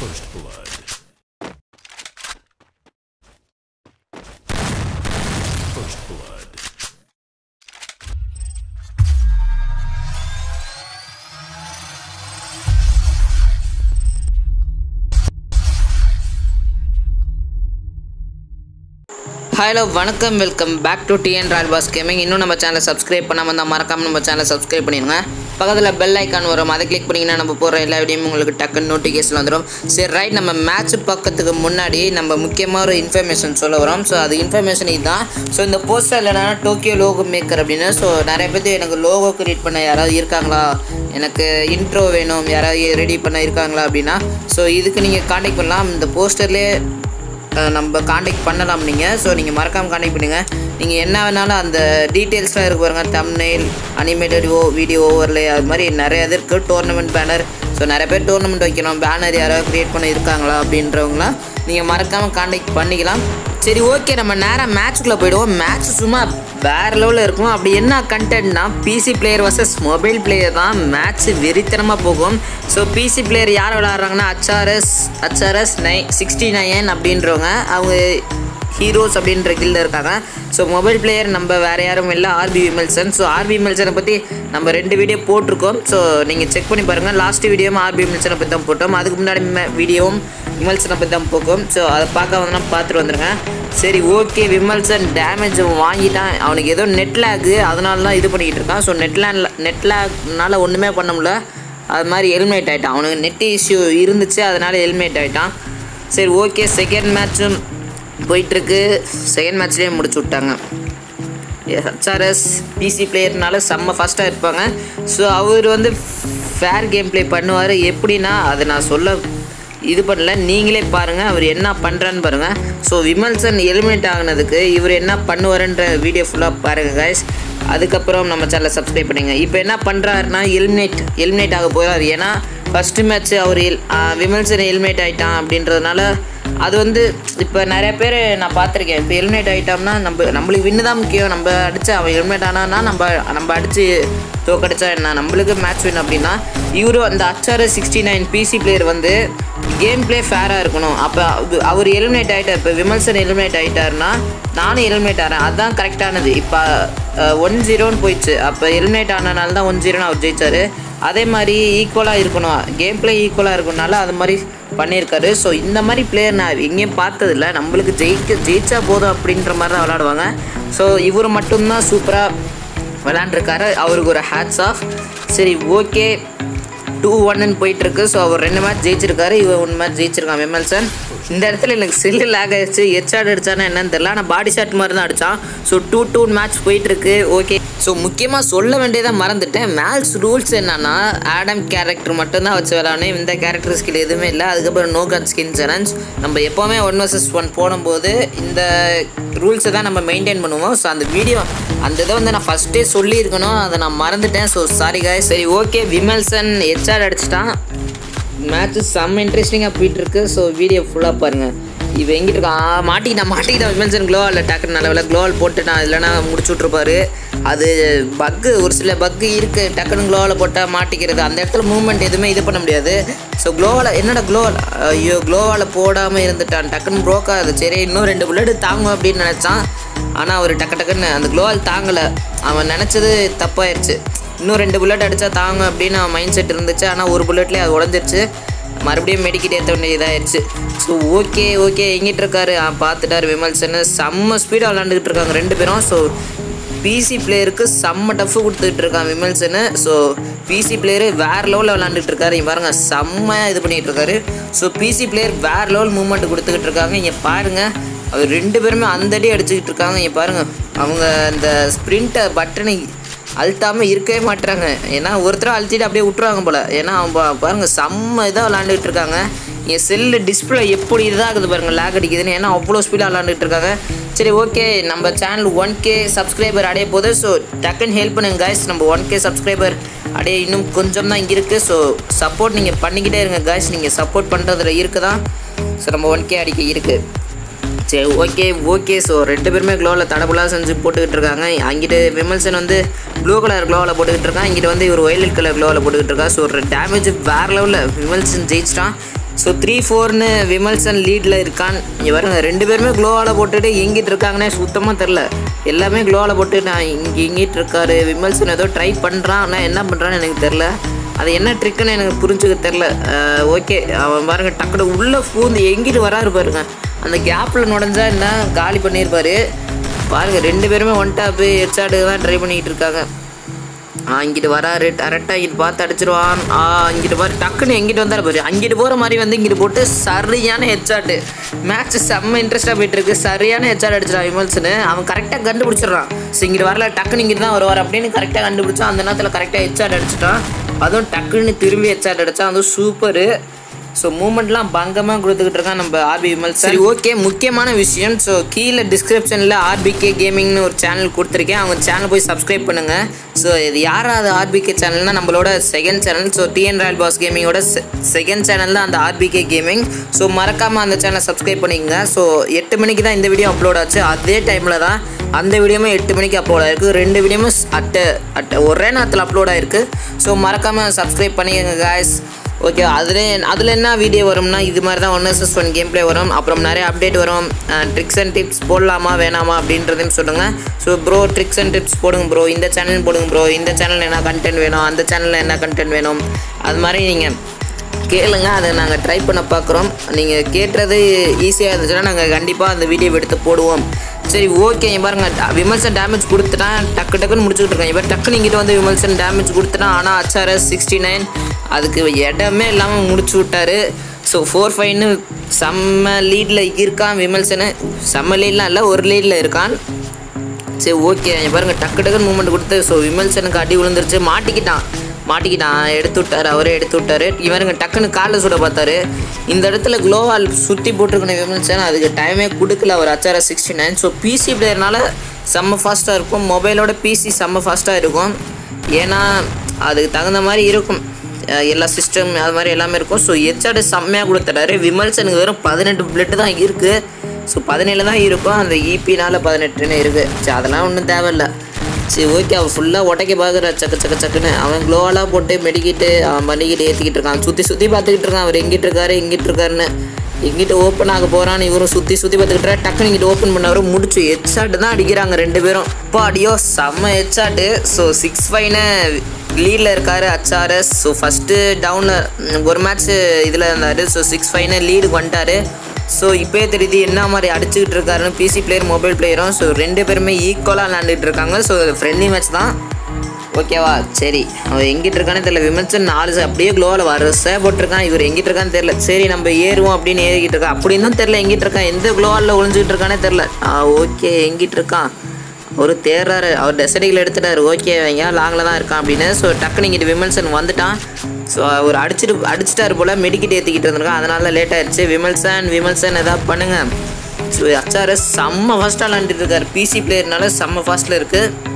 First blood. First blood. Hello வணக்கம் welcome back to TN royal boss gaming இன்னும் நம்ம சேனலை சப்ஸ்கிரைப் பண்ணாமல் இருந்தால் மறக்காமல் நம்ம சேனலை சப்ஸ்கிரைப் பண்ணிடுங்க பக்கத்தில் பெல் ஐக்கான் வரும் அதை கிளிக் பண்ணிங்கன்னா நம்ம போகிற எல்லா வீடியோவும் உங்களுக்கு டக்குன்னு நோட்டிஃபிகேஷன் வந்துடும் சரி ரைட் நம்ம மேட்ச் பக்கத்துக்கு முன்னாடி நம்ம முக்கியமாக ஒரு இன்ஃபர்மேஷன் சொல்ல வரோம் ஸோ அது இன்ஃபர்மேஷன் இதுதான் ஸோ இந்த போஸ்டரில் என்னன்னா டோக்கியோ லோகோ மேக்கர் அப்படின்னு ஸோ நிறைய பேர் எனக்கு லோகோ கிரியேட் பண்ண யாராவது இருக்காங்களா எனக்கு இன்ட்ரோ வேணும் யாராவது ரெடி பண்ண இருக்காங்களா அப்படின்னா ஸோ இதுக்கு நீங்கள் காண்டாக்ட் பண்ணலாம் இந்த போஸ்டர்லேயே அஹ் நம்ம காண்டாக்ட் பண்ணலாம் நீங்கள் ஸோ நீங்கள் மறக்காமல் காண்டாக்ட் பண்ணுங்கள் நீங்கள் என்ன வேணாலும் அந்த டீட்டெயில்ஸ்லாம் இருக்கு பாருங்க thumbnail animated oh video overlay அது மாதிரி நிறைய இது இருக்குது டோர்னமெண்ட் பேனர் ஸோ நிறைய பேர் டோர்னமெண்ட் வைக்கணும் பேனர் யாராவது க்ரியேட் பண்ணி இருக்காங்களா அப்படின்றவங்களாம் நீங்கள் மறக்காமல் காண்டாக்ட் பண்ணிக்கலாம் சரி ஓகே நம்ம நேராக மேட்ச்சுக்குள்ளே போயிடுவோம் மேட்ச் சும்மா வேற லெவலில் இருக்கும் அப்படி என்ன கண்டென்ட்னா PC player versus mobile player தான் மேட்ச் வெறித்தனமாக போகும் ஸோ பிசி பிளேயர் யார் விளாட்றாங்கன்னா ஹச்ஆர்எஸ் ஹச்ஆர்எஸ் நை சிக்ஸ்டி நைன் அப்படின்றவங்க அவங்க ஹீரோஸ் அப்படின்ற கில்ல இருக்காங்க ஸோ மொபைல் பிளேயர் நம்ம வேறு யாரும் இல்லை ஆர்பி விமல்சன் ஸோ ஆர்பி விமல்சனை பற்றி நம்ம ரெண்டு வீடியோ போட்டிருக்கோம் ஸோ நீங்கள் செக் பண்ணி பாருங்கள் லாஸ்ட் வீடியோவும் ஆர்பி விமல்சனை பற்றி தான் போட்டோம் அதுக்கு முன்னாடி வீடியோவும் விமல்சனை பற்றி தான் போக்கும் ஸோ அதை பார்க்க வந்தோம்னா பார்த்துட்டு வந்துருங்க சரி ஓகே விமல்சன் டேமேஜ் வாங்கிட்டான் அவனுக்கு ஏதோ நெட் லேக்கு அதனால தான் இது பண்ணிக்கிட்டு இருக்கான் ஸோ நெட் லேக் நெட் லேக்னால ஒன்றுமே பண்ண முடியல அது மாதிரி எலிமினேட் ஆகிட்டான் அவனுக்கு நெட் இஷ்யூ இருந்துச்சு அதனால் எலிமினேட் ஆகிட்டான் சரி ஓகே செகண்ட் மேட்சும் போயிட்டுருக்கு செகண்ட் மேட்ச்லேயே முடிச்சு விட்டாங்க ஹெச்ஆர்எஸ் பிசி பிளேயர்னால செம்ம ஃபாஸ்ட்டாக இருப்பாங்க ஸோ அவர் வந்து ஃபேர் கேம் ப்ளே பண்ணுவார் எப்படின்னா அதை நான் சொல்ல இது பண்ணல நீங்களே பாருங்கள் அவர் என்ன பண்ணுறான்னு பாருங்கள் ஸோ விமல்சன் எலிமினேட் ஆகினதுக்கு இவர் என்ன பண்ணுவாருன்ற வீடியோ ஃபுல்லாக பாருங்கள் கைஸ் அதுக்கப்புறம் நம்ம சேனலை சப்ஸ்கிரைப் பண்ணுங்க இப்போ என்ன பண்ணுறாருன்னா எலிமினேட் எலிமினேட் ஆக போகிறார் ஏன்னா ஃபஸ்ட்டு மேட்ச் அவர் எல் விமல்சன் எலிமினேட் ஆகிட்டான் அப்படின்றதுனால அது வந்து இப்போ நிறைய பேர் நான் பார்த்துருக்கேன் இப்போ எலிமினேட் ஆகிட்டோம்னா நம்ம நம்மளுக்கு வின்னு தான் முக்கியம் நம்ம அடிச்சு அவன் எலிமினேட் ஆனான்னா நம்ம நம்ம அடித்து தோக்கடிச்சா என்ன நம்மளுக்கு மேட்ச் வின் அப்படின்னா இவரும் அந்த அச்சார சிக்ஸ்டி நைன் பிசி பிளேயர் வந்து கேம் பிளே ஃபேராக இருக்கணும் அப்போ அவர் எலிமினேட் ஆகிட்டார் இப்போ விமல்சன் எலிமினேட் ஆகிட்டாருன்னா நானும் எலிமினேட் ஆகிறேன் அதுதான் கரெக்டானது இப்போ ஒன் ஜீரோன்னு போயிடுச்சு அப்போ எலிமினேட் ஆனனால தான் ஒன் ஜீரோன்னு அவர் ஜெயிச்சார் அதே மாதிரி ஈக்குவலாக இருக்கணும் கேம் பிளே ஈக்குவலாக இருக்கணும்னால அது மாதிரி பண்ணியிருக்காரு ஸோ இந்த மாதிரி பிளேயர் நான் எங்கேயும் பார்த்ததில்ல நம்மளுக்கு ஜெயிக்க ஜெயிச்சா போதும் அப்படின்ற மாதிரி தான் விளாடுவாங்க ஸோ இவர் மட்டும்தான் சூப்பராக விளாண்டுருக்காரு அவருக்கு ஒரு ஹேட்ஸ் ஆஃப் சரி ஓகே டூ ஒன்னு போயிட்டுருக்கு ஸோ அவர் ரெண்டு மேட்ச் ஜெயிச்சிருக்காரு இவர் ஒன்று மேட்ச் ஜெயிச்சிருக்கான் விமல்சன் இந்த இடத்துல எனக்கு செல்லு லேக் ஆயிடுச்சு ஹெட்ஷாட் அடிச்சானா என்னன்னு தெரியல ஆனால் பாடி ஷாட் மாதிரி தான் அடித்தான் ஸோ டூ டூ மேட்ச் போயிட்டுருக்கு ஓகே ஸோ முக்கியமாக சொல்ல வேண்டியதாக மறந்துட்டேன் மேட்ச் ரூல்ஸ் என்னன்னா ஆடம் கேரக்டர் மட்டும்தான் வச்சு விளாடணும் இந்த கேரக்டர் ஸ்கில் எதுவுமே இல்லை அதுக்கப்புறம் நோ கன் ஸ்கின் சேலஞ்ச் நம்ம எப்போவுமே ஒன் வர்சஸ் ஒன் போடும்போது இந்த ரூல்ஸை தான் நம்ம மெயின்டைன் பண்ணுவோம் ஸோ அந்த வீடியோ அந்த இதை வந்து நான் ஃபஸ்ட்டே சொல்லியிருக்கணும் அதை நான் மறந்துட்டேன் ஸோ சாரி காய் சரி ஓகே விமல்சன் ஹெச்ஆர் அடிச்சிட்டான் மேட்ச்சு செம்ம இன்ட்ரெஸ்டிங்காக போயிட்டுருக்கு ஸோ வீடியோ ஃபுல்லாக பாருங்கள் இவன் எங்கிட்டு இருக்கான் மாட்டிக்கிட்டான் மாட்டிக்கிட்டான் விமல்சன் க்ளோவால் டக்குன்னு நல்ல வேலை க்ளோவால் போட்டுட்டான் இல்லைன்னா முடிச்சு விட்ருப்பாரு அது பக்கு ஒரு சில பக்கு இருக்குது டக்குன்னு க்ளோவால் போட்டால் மாட்டிக்கிறது அந்த இடத்துல மூவ்மெண்ட் எதுவுமே இது பண்ண முடியாது ஸோ க்ளோவால் என்னடா க்ளோவால் ஐயோ க்ளோவால் போடாமல் இருந்துட்டான் டக்குன்னு ப்ரோக் ஆகுது சரி இன்னும் ரெண்டு புல்லட் தாங்கும் அப்படின்னு நினச்சான் ஆனால் அவர் டக்கு டக்குன்னு அந்த க்ளோவால் தாங்கலை அவன் நினச்சது தப்பாயிருச்சு இன்னும் ரெண்டு புல்லட் அடித்தா தாங்க அப்படின்னு அவன் மைண்ட் செட் இருந்துச்சு ஆனால் ஒரு புல்லட்லேயே அது உடஞ்சிருச்சு மறுபடியும் மெடிக்கிட் ஏற்ற வேண்டியதாகிடுச்சு ஸோ ஓகே ஓகே எங்கிட்டு இருக்காரு ஆ பார்த்துட்டாரு விமல்சன் செம்ம ஸ்பீடாக விளாண்டுக்கிட்டு இருக்காங்க ரெண்டு பேரும் ஸோ பிசி பிளேயருக்கு செம்ம டஃப் கொடுத்துட்டு இருக்கான் விமல்சனு ஸோ பிசி பிளேயரு வேறு லெவலில் விளாண்டுட்டு இருக்காரு இங்க பாருங்க செம்மையாக இது பண்ணிட்டு இருக்காரு ஸோ பிசி பிளேயர் வேறு லெவல் மூவ்மெண்ட் கொடுத்துக்கிட்டு இருக்காங்க இங்கே பாருங்க அவர் ரெண்டு பேருமே அந்த அடி அடிச்சுக்கிட்டு இருக்காங்க இங்கே பாருங்க அவங்க அந்த ஸ்ப்ரிண்ட்டை பட்டனை அழுத்தாமல் இருக்கவே மாட்டுறாங்க ஏன்னா ஒருத்தர் அழுத்திட்டு அப்படியே விட்ருவாங்க போல் ஏன்னா அவன் பா- பாருங்க செம்ம இதாக விளாண்டுட்டு இருக்காங்க என் செல்லு டிஸ்பிளே எப்படி இதாகுது பாருங்க லேக் அடிக்குதுன்னு ஏன்னா அவ்வளோ ஸ்பீடாக விளாண்டுட்டு இருக்காங்க சரி ஓகே நம்ம சேனல் ஒன் கே சப்ஸ்கிரைபர் அடைய போது ஸோ டக்குன்னு ஹெல்ப் பண்ணுங்க guys நம்ம ஒன் கே சப்ஸ்கிரைபர் அடைய இன்னும் கொஞ்சம் தான் இங்கே இருக்குது ஸோ சப்போர்ட் நீங்கள் பண்ணிக்கிட்டே இருங்க guys நீங்கள் சப்போர்ட் பண்ணுறதுல இருக்குதான் ஸோ நம்ம ஒன் கே அடிக்க இருக்குது சரி ஓகே ஓகே ஸோ ரெண்டு பேருமே க்ளோவில் தடபுலாக செஞ்சு போட்டுக்கிட்டு இருக்காங்க அங்கிட்டு விமல்சன் வந்து ப்ளூ கலர் க்ளோவில் போட்டுக்கிட்டு இருக்கான் இங்கிட்டு வந்து இவர் ஒயலட் கலர் க்ளோவில் போட்டுக்கிட்டு இருக்கா ஸோ ஒரு டேமேஜ் வேறு லெவலில் விமல்சன் ஜெயிச்சிட்டான் ஸோ த்ரீ ஃபோர்னு விமல்சன் லீடில் இருக்கான் இங்கே பாருங்க ரெண்டு பேருமே க்ளோவால் போட்டுட்டு எங்கிட்டு இருக்காங்கன்னே சுத்தமாக தெரில எல்லாமே க்ளோவால் போட்டு நான் இங்கே எங்கிட்டு இருக்காரு விமல்சன் ஏதோ ட்ரை பண்ணுறான் ஆனால் என்ன பண்ணுறான்னு எனக்கு தெரில அது என்ன ட்ரிக்குன்னு எனக்கு புரிஞ்சுக்க தெரில ஓகே அவன் பாருங்க டக்குனு உள்ளே பூந்து எங்கிட்டு வராரு பாருங்க அந்த கேப்பில் நுழைஞ்சா என்ன காலி பண்ணியிருப்பாரு பாருங்க ரெண்டு பேருமே ஒன் டாப்பு ஹெட்ஷாட்டு தான் ட்ரை பண்ணிக்கிட்டு இருக்காங்க ஆ இங்கிட்டு வராரு கரெக்டாக இங்கிட்டு பார்த்து அடிச்சிருவான் ஆ இங்கிட்டு பாரு டக்குன்னு எங்கிட்டு வந்தாரு பாரு அங்கிட்டு போகிற மாதிரி வந்து இங்கிட்டு போட்டு சரியான ஹெட்ஷாட்டு மேட்ச் செம்ம இன்ட்ரெஸ்ட்டாக போயிட்டு இருக்கு சரியான ஹெட்ஷாட் அடிச்சிடான் விமல்சனு அவன் கரெக்டாக கண்டுபிடிச்சிடுறான் ஸோ இங்கிட்டு வரல டக்குன்னு இங்கிட்டு தான் வருவார் அப்படின்னு கரெக்டாக கண்டுபிடிச்சான் அந்த நேரத்தில் கரெக்டாக ஹெட்ஷாட் அடிச்சிட்டான் அதுவும் டக்குன்னு திரும்பி ஹெட்ஷாட் அடிச்சான் அதுவும் சூப்பரு ஸோ மூமெண்ட்லாம் பங்கமாக கொடுத்துக்கிட்டு இருக்கான் நம்ம ஆர்பி விமல் சரி ஓகே முக்கியமான விஷயம் ஸோ கீழே டிஸ்கிரிப்ஷனில் ஆர்பிகே கேமிங்னு ஒரு சேனல் கொடுத்துருக்கேன் அவங்க சேனல் போய் சப்ஸ்கிரைப் பண்ணுங்கள் ஸோ இது யாராவது ஆர்பிகே சேனல்னா நம்மளோட second channel so TN royal boss கேமிங்கோட செகண்ட் சேனல் தான் அந்த ஆர்பிகே கேமிங் ஸோ மறக்காமல் அந்த சேனலை சப்ஸ்கிரைப் பண்ணிக்கங்க ஸோ எட்டு மணிக்கு தான் இந்த வீடியோ அப்லோட் ஆச்சு அதே டைமில் தான் அந்த வீடியோவும் எட்டு மணிக்கு அப்லோட் ஆயிருக்கு ரெண்டு வீடியோவும் அட்ட அட்ட ஒரே நேரத்தில் அப்லோட் ஆயிருக்கு ஸோ மறக்காமல் சப்ஸ்கிரைப் பண்ணிக்கங்க guys ஓகே அதில் அதில் என்ன வீடியோ வரும்னா இது மாதிரி தான் one SS one game play வரும் அப்புறம் நிறைய அப்டேட் வரும் ட்ரிக்ஸ் அண்ட் டிப்ஸ் போடலாமா வேணாமா அப்படின்றதையும் சொல்லுங்கள் so bro tricks and tips போடுங்க ப்ரோ இந்த சேனல் போடுங்க ப்ரோ இந்த சேனலில் என்ன கண்டென்ட் வேணும் அந்த சேனலில் என்ன கண்டென்ட் வேணும் அது மாதிரி நீங்கள் கேளுங்க அதை நாங்கள் ட்ரை பண்ண பார்க்குறோம் நீங்கள் கேட்டுறது ஈஸியாக இருந்துச்சுன்னா நாங்கள் கண்டிப்பாக அந்த வீடியோ எடுத்து போடுவோம் சரி ஓகே இங்க பாருங்க ட- விமல்சன் டேமேஜ் கொடுத்துட்டான் டக்கு டக்குன்னு முடிச்சுக்கிட்டு இருக்கேன் இவர் டக்குன்னு இங்கிட்ட வந்து விமல்சன் டேமேஜ் கொடுத்துட்டான் ஆனால் அச்சாரஸ் சிக்ஸ்டி நைன் அதுக்கு இடமே இல்லாமல் முடிச்சு விட்டாரு ஸோ ஃபோர் ஃபைவ்னு செம்ம லீடில் இருக்கான் விமல்சனு செம்ம லீட்லாம் இல்லை ஒரு லீடில் இருக்கான் சரி ஓகே இங்க பாருங்க டக்கு டக்குன்னு மூமெண்ட் கொடுத்து ஸோ விமல்சனுக்கு அடி விழுந்துருச்சு மாட்டிக்கிட்டான் மாட்டிக்கிட்டான் எடுத்து விட்டாரு அவரே எடுத்து விட்டாரு இவருங்க டக்குன்னு காலில் சுட பார்த்தாரு இந்த இடத்துல க்ளோவால் சுற்றி போட்டிருக்கணும் விமல்சன் அதுக்கு டைமே கொடுக்கல அவர் அச்சார சிக்ஸ்டி நைன் ஸோ பிசி பிளேயர்னால செம்ம ஃபாஸ்ட்டாக இருக்கும் மொபைலோட பிசி செம்ம ஃபாஸ்ட்டாக இருக்கும் ஏன்னா அதுக்கு தகுந்த மாதிரி இருக்கும் அஹ் எல்லா சிஸ்டம் அது மாதிரி எல்லாமே இருக்கும் ஸோ ஹெச்ஆடு செம்மையாக கொடுத்துட்டாரு விமல்சனுக்கு வெறும் பதினெட்டு பிளட்டு தான் இருக்குது ஸோ பதினேழு தான் இருக்கும் அந்த இபினால பதினெட்டுன்னு இருக்குது சரி அதெல்லாம் ஒன்றும் தேவையில்ல சரி ஓகே அவன் ஃபுல்லாக உடைக்க பார்க்குற சக்கு சக்கு சக்குன்னு அவன் க்ளோவெல்லாம் போட்டு மெடிக்கிட்டு அவன் பண்ணிக்கிட்டு ஏற்றிக்கிட்டு இருக்கான் சுற்றி சுற்றி பார்த்துக்கிட்டு இருக்கான் அவர் எங்கிட்டு இருக்காரு எங்கிட்டு இருக்காருன்னு எங்கிட்ட ஓப்பன் ஆக போகிறான்னு இவரும் சுற்றி சுற்றி பார்த்துக்கிட்டு டக்குன்னு இங்கிட்ட ஓப்பன் பண்ணவரு முடிச்சு ஹெட்ஷாட்டு தான் அடிக்கிறாங்க ரெண்டு பேரும் இப்போ அடியோ செம்ம ஹெட்ஷாட்டு ஸோ சிக்ஸ் ஃபைவ்னு லீடில் இருக்காரு அச்சாரஸ் ஸோ ஃபஸ்ட்டு டவுனில் ஒரு மேட்ச் இதில் இருந்தார் ஸோ சிக்ஸ் ஃபைவ்னு லீடுக்கு வந்துட்டாரு ஸோ இப்போயே தெரியுது என்ன மாதிரி அடிச்சுக்கிட்டு இருக்காருன்னு பிசி பிளேயர் மொபைல் பிளேயரும் ஸோ ரெண்டு பேருமே ஈக்குவலாக விளாண்டுட்டு இருக்காங்க ஸோ ஃப்ரெண்ட்லி மேட்ச் தான் ஓகேவா சரி அவன் எங்கிட்டு இருக்கானே தெரியல விமர்சன் நாலு ச- அப்படியே க்ளோவில் வரிசை போட்டிருக்கான் இவர் எங்கிட்டு இருக்கான்னு தெரியல சரி நம்ம ஏறுவோம் அப்படின்னு ஏறிக்கிட்டு இருக்கான் அப்படின்னு தான் தெரில எங்கிட்டு இருக்கான் எந்த க்ளோவாலில் ஒளிஞ்சிக்கிட்டு இருக்கானே தெரில ஆ ஓகே எங்கிட்டு இருக்கான் ஒரு தேர்றாரு அவர் டெசடிகள் எடுத்துட்டாரு ஓகே வைங்க லாங்கில் தான் இருக்கான் அப்படின்னு ஸோ டக்குன்னு இங்கிட்டு விமல்சன் வந்துட்டான் ஸோ அவர் அடிச்சிட்டு அடிச்சிட்டாரு போல் மெடிக்கிட் ஏற்றிக்கிட்டு இருந்திருக்கான் அதனால லேட் ஆயிடுச்சு விமல்சன் விமல்சன் எதாவது பண்ணுங்க ஸோ ஹச்ஆர்எஸ் செம்ம ஃபாஸ்ட்டாக விளாண்டுட்டு இருக்காரு பிசி பிளேயர்னால செம்ம ஃபாஸ்ட்டில் இருக்குது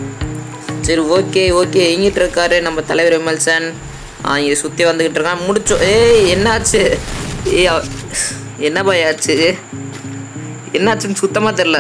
சரி ஓகே ஓகே எங்கிட்டு இருக்காரு நம்ம தலைவர் விமல்சன் ஆ இங்கே சுற்றி வந்துக்கிட்டு இருக்கான் முடிச்சோம் ஏய் என்னாச்சு ஏய் அவ- என்ன பயாச்சு என்னாச்சுன்னு சுத்தமாக தெரில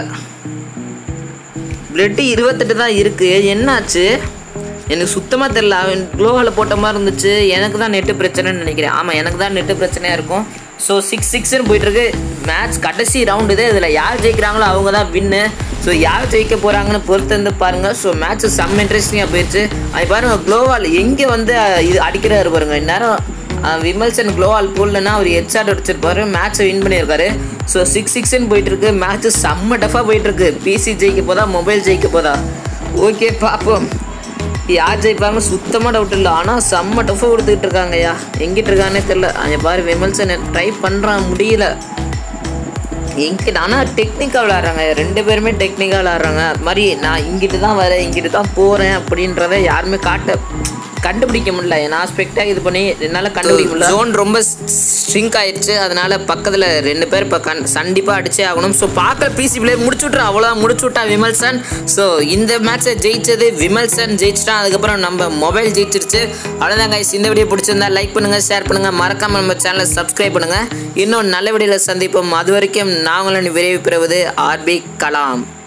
பிளட்டு இருபத்தெட்டு தான் இருக்குது என்னாச்சு எனக்கு சுத்தமாக தெரில அவன் க்ளோவால் போட்ட மாதிரி இருந்துச்சு எனக்கு தான் நெட்டு பிரச்சனைன்னு நினைக்கிறேன் ஆமாம் எனக்கு தான் நெட்டு பிரச்சனையாக இருக்கும் ஸோ சிக்ஸ் சிக்ஸ்னு போயிட்டுருக்கு மேட்ச் கடைசி ரவுண்டு இது இதில் யார் ஜெயிக்கிறாங்களோ அவங்க தான் வின்னு ஸோ யார் ஜெயிக்க போகிறாங்கன்னு பொறுத்து வந்து பாருங்கள் ஸோ மேட்ச் செம்ம இன்ட்ரெஸ்டிங்காக போயிடுச்சு அது பாருங்கள் க்ளோவால் எங்கே வந்து அஹ், இது அடிக்கிறாரு பாருங்க இந்நேரம் அஹ், விமல்சன் க்ளோவால் போடலன்னா அவர் ஹெட்ஷாட் அடிச்சிருப்பாரு மேட்ச்சை வின் பண்ணியிருக்காரு ஸோ சிக்ஸ் சிக்ஸ்னு போயிட்டு இருக்கு மேட்ச் செம்ம டஃபாக போயிட்டு இருக்கு பிசி ஜெயிக்க போதா மொபைல் ஜெயிக்க போதா ஓகே பார்ப்போம் யார் ஜெயிப்பாங்க சுத்தமாக டவுட் இல்லை ஆனால் செம்ம டஃபாக கொடுத்துக்கிட்டு இருக்காங்கய்யா எங்கிட்டு இருக்கானே தெரில அங்கே பாரு விமல்சன் ட்ரை பண்ணுறான் முடியல எங்கிட்ட ஆனால் டெக்னிக்காக விளாட்றாங்க ரெண்டு பேருமே டெக்னிக்காக விளாட்றாங்க அது மாதிரி நான் இங்கிட்டு தான் வரேன் இங்கிட்டு தான் போகிறேன் அப்படின்றத யாருமே காட்ட கண்டுபிடிக்க முடியல நான் ஸ்பெக்டாக இது பண்ணி என்னால் கண்டுபிடிக்க முடியல ஜோன் ரொம்ப ஸ்ட்ரிங்க் ஆயிடுச்சு அதனால பக்கத்தில் ரெண்டு பேர் இப்போ கண் கண்டிப்பாக அடிச்சே ஆகணும் ஸோ பார்க்க பிசி பிளேயர் முடிச்சு விட்றான் அவ்வளோதான் முடிச்சு விட்டான் விமல்சன் ஸோ இந்த மேட்ச்சை ஜெயிச்சது விமல்சன் ஜெயிச்சிட்டான் அதுக்கப்புறம் நம்ம மொபைல் ஜெயிச்சிருச்சு அவ்வளோதான் guys இந்த வீடியோ பிடிச்சிருந்தா லைக் பண்ணுங்கள் ஷேர் பண்ணுங்கள் மறக்காமல் நம்ம சேனலை சப்ஸ்கிரைப் பண்ணுங்கள் இன்னும் நல்ல வீடியோவில் சந்திப்போம் அது வரைக்கும் நாங்களும் விரைவு பெறுவது ஆர்பி கலாம்